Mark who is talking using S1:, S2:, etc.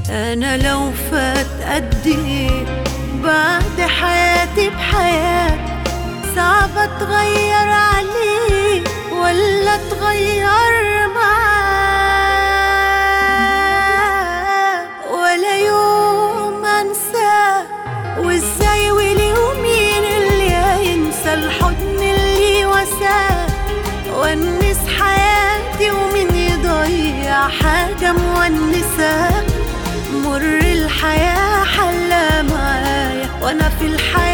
S1: انا لو فات قدي بعد حياتي بحياة صعب اتغير عليه ولا اتغير معاه ولا يوم انساه وازاي واليوم مين اللي هينسى الحضن اللي وساه ونس حياتي ومين يضيع حاجة مونسة مر الحياة حلا معايا وانا في الحياة